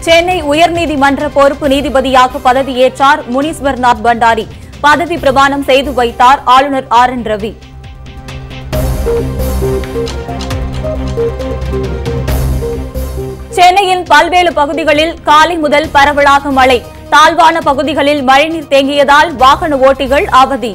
சென்னை உயர்நீதிமன்ற பொறுப்பு நீதிபதியாக பதவியேற்றார் முனீஸ்வர்நாத் பண்டாரி பதவி பிரமாணம் செய்து வைத்தார் ஆளுநர் ஆர் என் ரவி சென்னையின் பல்வேறு பகுதிகளில் காலை முதல் பரவலாக மழை தாழ்வான பகுதிகளில் மழைநீர் தேங்கியதால் வாகன ஓட்டிகள் அவதி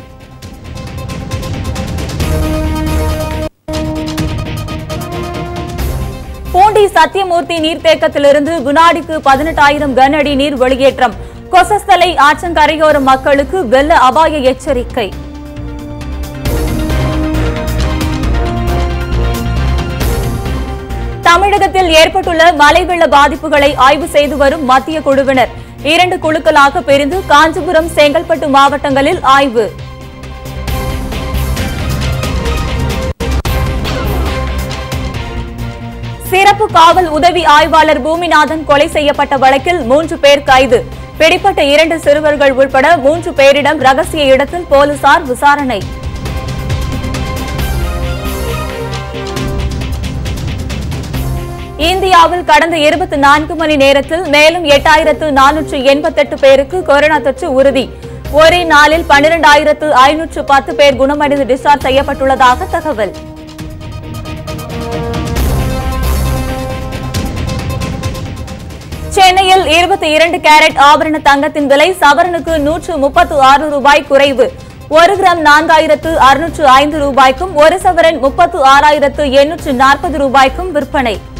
பூண்டி சத்தியமூர்த்தி நீர்த்தேக்கத்திலிருந்து வினாடிக்கு பதினெட்டாயிரம் கன அடி நீர் வெளியேற்றம் கொசஸ்தலை ஆற்றங்கரையோர மக்களுக்கு வெள்ள அபாய எச்சரிக்கை தமிழகத்தில் ஏற்பட்டுள்ள மழை வெள்ள பாதிப்புகளை ஆய்வு செய்து வரும் மத்திய குழுவினர் இரண்டு குழுக்களாக பிரிந்து காஞ்சிபுரம் செங்கல்பட்டு மாவட்டங்களில் ஆய்வு சிறப்பு காவல் உதவி ஆய்வாளர் பூமிநாதன் கொலை செய்யப்பட்ட வழக்கில் மூன்று பேர் கைது பிடிப்பட்ட இரண்டு சிறுவர்கள் உட்பட மூன்று பேரிடம் ரகசிய இடத்தில் போலீசார் விசாரணை இந்தியாவில் கடந்த இருபத்தி நான்கு மணி நேரத்தில் மேலும் எட்டாயிரத்து நானூற்று எண்பத்தெட்டு பேருக்கு கொரோனா தொற்று உறுதி ஒரே நாளில் பன்னிரண்டாயிரத்து ஐநூற்று பத்து பேர் குணமடைந்து டிஸ்சார்ஜ் செய்யப்பட்டுள்ளதாக தகவல் சென்னையில் இருபத்தி இரண்டு கேரட் ஆபரண தங்கத்தின் விலை சவரனுக்கு நூற்று முப்பத்து ஆறு ரூபாய் குறைவு ஒரு கிராம் நான்காயிரத்து அறுநூற்று ஐந்து ரூபாய்க்கும் ஒரு சவரன் முப்பத்து ஆறாயிரத்து எண்ணூற்று நாற்பது ரூபாய்க்கும் விற்பனை